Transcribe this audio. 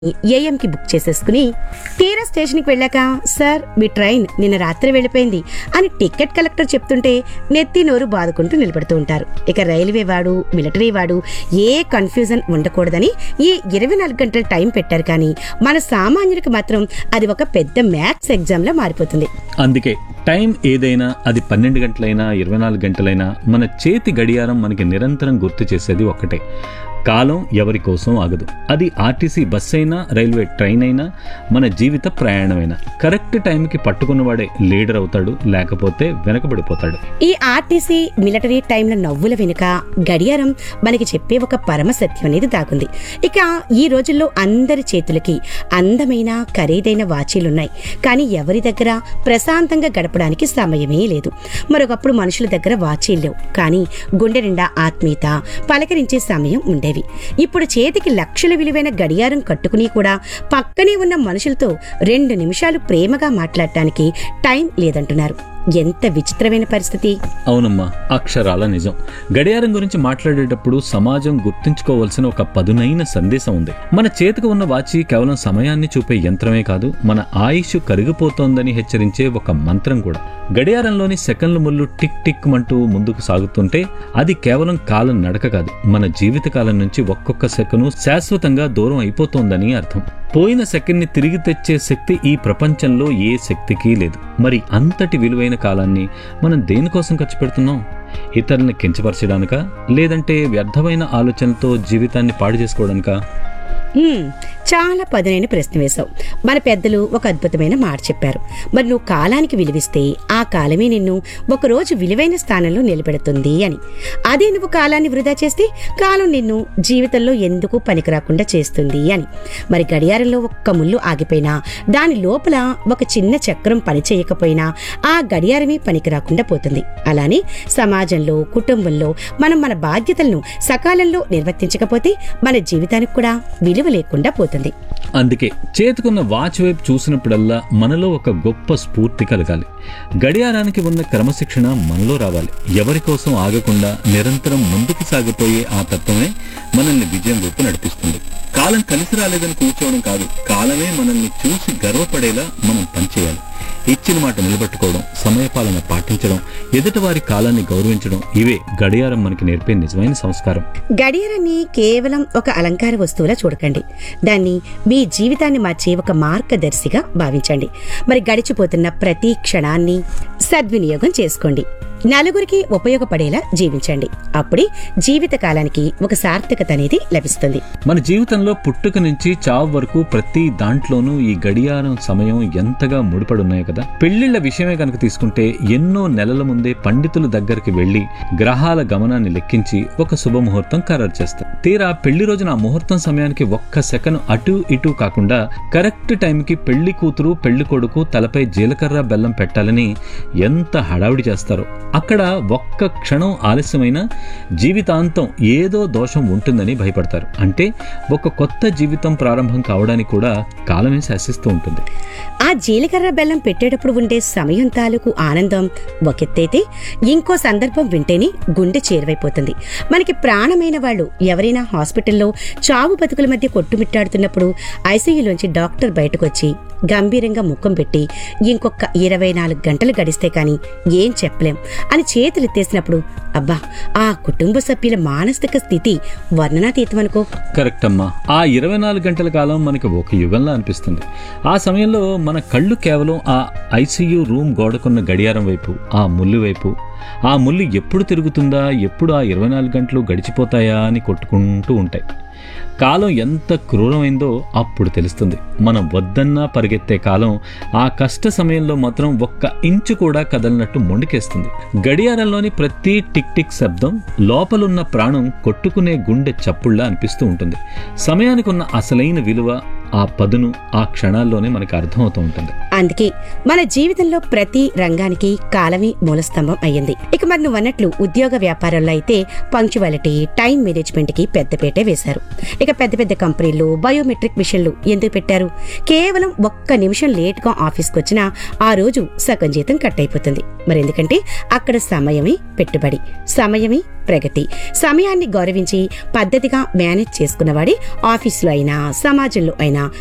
ఏఎంకి book చేసేసుకుని తీరా స్టేషన్కి వెళ్ళాక సార్ మీ ట్రైన్ నిన్న రాత్రి వెళ్ళిపోయింది అని టికెట్ కలెక్టర్ చెప్తుంటే నెత్తి నోరు బాదుకుంటూ నిలబడుతూ ఉంటారు ఇక రైల్వే వాడు మిలిటరీ వాడు ఏ కన్ఫ్యూజన్ ఉండకూడదని ఈ ఇరవై నాలుగు గంటల టైం పెట్టారు కానీ మన సామాన్యుడికి మాత్రం అది ఒక పెద్ద మ్యాథ్స్ ఎగ్జామ్లా మారిపోతుంది అందుకే టైం ఏదైనా అది పన్నెండు గంటలైనా ఇరవై నాలుగు గంటలైనా మన చేతి గడియారం మనకి నిరంతరం గుర్తు చేసేది ఒక్కటే కాలం ఎవరి కోసం ఆగదు అది ఆర్టీసీ బస్ అయినా రైల్వే ట్రైన్ అయినా మన జీవిత ప్రయాణమైనా కరెక్ట్ టైంకి పట్టుకున్నవాడే లీడర్ అవుతాడు లేకపోతే వెనకబడిపోతాడు ఈ ఆర్టీసీ మిలిటరీ టైంల నవ్వుల వెనుక గడియారం మనకి చెప్పే ఒక పరమ సత్యం అనేది దాగుంది ఇక ఈ రోజుల్లో అందరి చేతులకి అందమైన ఖరీదైన వాచీలున్నాయి కానీ ఎవరి దగ్గర ప్రశాంతంగా గడపడానికి సమయమే లేదు మరొకప్పుడు మనుషుల దగ్గర వాచీలు లేవు కానీ గుండె నిండా ఆత్మీయత పలకరించే సమయం ఉండేవి ఇప్పుడు చేతికి లక్షల విలువైన గడియారం కట్టుకుని కూడా పక్కనే ఉన్న మనుషులతో రెండు నిమిషాలు ప్రేమగా మాట్లాడటానికి టైం లేదంటున్నారు ఎంత విచిత్రమైన పరిస్థితి అవునమ్మా అక్షరాల నిజం గడియారం గురించి మాట్లాడేటప్పుడు సమాజం గుర్తుంచుకోవాల్సిన ఒక పదునైన సందేశం ఉంది మన చేతికి ఉన్న వాచి కేవలం సమయాన్ని చూపే యంత్రమే కాదు మన ఆయుష్ కరిగిపోతోందని హెచ్చరించే ఒక మంత్రం కూడా గడియారంలోని సెకండ్ల ముళ్ళు టిక్ టిక్ మంటూ ముందుకు సాగుతుంటే అది కేవలం కాలం నడక కాదు మన జీవితకాలం నుంచి ఒక్కొక్క సెకను శాశ్వతంగా దూరం అయిపోతోందని అర్థం పోయిన సెకండ్ని తిరిగి తెచ్చే శక్తి ఈ ప్రపంచంలో ఏ శక్తికి లేదు మరి అంతటి విలువైన కాలాన్ని మనం దేనికోసం ఖర్చు పెడుతున్నాం ఇతరుల్ని కించపరచడానికా లేదంటే వ్యర్థమైన ఆలోచనలతో జీవితాన్ని పాడు చేసుకోవడానికా హ్మ్, చాలా పదునైన ప్రశ్న వేశావు మన పెద్దలు ఒక అద్భుతమైన మాట చెప్పారు మరి నువ్వు కాలానికి విలువిస్తే ఆ కాలమే నిన్ను ఒకరోజు విలువైన స్థానంలో నిలబెడుతుంది అని అదే నువ్వు కాలాన్ని వృధా చేస్తే కాలం నిన్ను జీవితంలో ఎందుకు పనికిరాకుండా చేస్తుంది అని మరి గడియారంలో ఒక్క ముళ్ళు ఆగిపోయినా దాని లోపల ఒక చిన్న చక్రం పనిచేయకపోయినా ఆ గడియారమే పనికిరాకుండా పోతుంది అలానే సమాజంలో కుటుంబంలో మనం మన బాధ్యతలను సకాలంలో నిర్వర్తించకపోతే మన జీవితానికి కూడా విలువ లేకుండా పోతుంది అందుకే చేతికున్న వాచ్ వైపు చూసినప్పుడల్లా మనలో ఒక గొప్ప స్ఫూర్తి కలగాలి గడియారానికి ఉన్న క్రమశిక్షణ మనలో రావాలి ఎవరి కోసం ఆగకుండా నిరంతరం ముందుకు సాగిపోయే ఆ తత్వమే మనల్ని విజయం వైపు నడిపిస్తుంది కాలం కలిసి రాలేదని కూర్చోవడం కాదు కాలమే మనల్ని చూసి గర్వపడేలా మనం పనిచేయాలి ఇచ్చిన మాట నిలబెట్టుకోవడం సమయపాలన పాటించడం ఎదుటివారి కాలాన్ని గౌరవించడం ఇవే గడియారం మనకి నేర్పే నిజమైన సంస్కారం గడియారాన్ని కేవలం ఒక అలంకార వస్తువులా చూడకండి దాన్ని మీ జీవితాన్ని మార్చే ఒక మార్గదర్శిగా భావించండి మరి గడిచిపోతున్న ప్రతి క్షణాన్ని సద్వినియోగం చేసుకోండి నలుగురికి ఉపయోగపడేలా జీవించండి అప్పుడే జీవిత కాలానికి ఒక సార్థకత అనేది లభిస్తుంది మన జీవితంలో పుట్టుక నుంచి చావు వరకు ప్రతి దాంట్లోనూ ఈ గడియారం సమయం ఎంతగా ముడిపడి ఉన్నాయి కదా పెళ్లిళ్ల విషయమే కనుక తీసుకుంటే ఎన్నో నెలల ముందే పండితుల దగ్గరికి వెళ్లి గ్రహాల గమనాన్ని లెక్కించి ఒక శుభముహూర్తం ఖరారు చేస్తారు తీరా పెళ్లి రోజున ఆ ముహూర్తం సమయానికి ఒక్క సెకను అటు ఇటు కాకుండా కరెక్ట్ టైంకి పెళ్లి కూతురు పెళ్లి కొడుకు తలపై జీలకర్ర బెల్లం పెట్టాలని ఎంత హడావిడి చేస్తారో అక్కడ ఒక్క క్షణం ఆలస్యమైన జీవితాంతం ఏదో దోషం ఉంటుందని భయపడతారు అంటే ఒక కొత్త జీవితం ప్రారంభం కావడానికి కూడా కాలమే శాసిస్తూ ఉంటుంది ఆ జీలకర్ర బెల్లం పెట్టేటప్పుడు ఉండే సమయం తాలూకు ఆనందం ఒకెత్తైతే ఇంకో సందర్భం వింటేనే గుండె చేరువైపోతుంది మనకి ప్రాణమైన వాళ్ళు ఎవరైనా హాస్పిటల్లో చావు బతుకుల మధ్య కొట్టుమిట్టాడుతున్నప్పుడు ఐసీయూలోంచి డాక్టర్ బయటకు వచ్చి గంభీరంగా ముఖం పెట్టి ఇంకొక ఇరవై నాలుగు గంటలు గడిస్తే కాని ఏం చెప్పలేం అని చేతులెత్తేసినప్పుడు అబ్బా ఆ కుటుంబ సభ్యుల మానసిక స్థితి వర్ణనాతీతం అనుకో కరెక్ట్ అమ్మా ఆ ఇరవై నాలుగు గంటల కాలం మనకి ఒక యుగంలా అనిపిస్తుంది ఆ సమయంలో మన కళ్ళు కేవలం ఆ ఐసీయూ రూమ్ గోడకున్న గడియారం వైపు ఆ ముళ్ళు వైపు ఆ ముళ్ళు ఎప్పుడు తిరుగుతుందా ఎప్పుడు ఆ ఇరవై నాలుగు గంటలు గడిచిపోతాయా అని కొట్టుకుంటూ ఉంటాయి కాలం ఎంత క్రూరమైందో అప్పుడు తెలుస్తుంది మనం వద్దన్నా పరిగెత్తే కాలం ఆ కష్ట సమయంలో మాత్రం ఒక్క ఇంచు కూడా కదలనట్టు మొండికేస్తుంది గడియారంలోని ప్రతి టిక్ టిక్ శబ్దం లోపలున్న ప్రాణం కొట్టుకునే గుండె చప్పుళ్ళ అనిపిస్తూ ఉంటుంది సమయానికి ఉన్న అసలైన విలువ ఆ పదును ఆ క్షణాల్లోనే మనకు అర్థమవుతూ ఉంటుంది అందుకే మన జీవితంలో ప్రతి రంగానికి కాలమే మూలస్తంభం అయ్యింది ఇక మరి నువ్వు అన్నట్లు ఉద్యోగ వ్యాపారాల్లో అయితే పంక్చువాలిటీ టైం మేనేజ్మెంట్ కి పెద్దపేటే వేశారు ఇక పెద్ద పెద్ద కంపెనీలు బయోమెట్రిక్ మిషన్లు ఎందుకు పెట్టారు కేవలం ఒక్క నిమిషం లేట్ గా ఆఫీస్కి వచ్చినా ఆ రోజు సగం జీతం కట్ అయిపోతుంది మరి ఎందుకంటే అక్కడ సమయమే పెట్టుబడి సమయమే ప్రగతి సమయాన్ని గౌరవించి పద్ధతిగా మేనేజ్ చేసుకున్నవాడే ఆఫీసులో అయినా సమాజంలో అయినా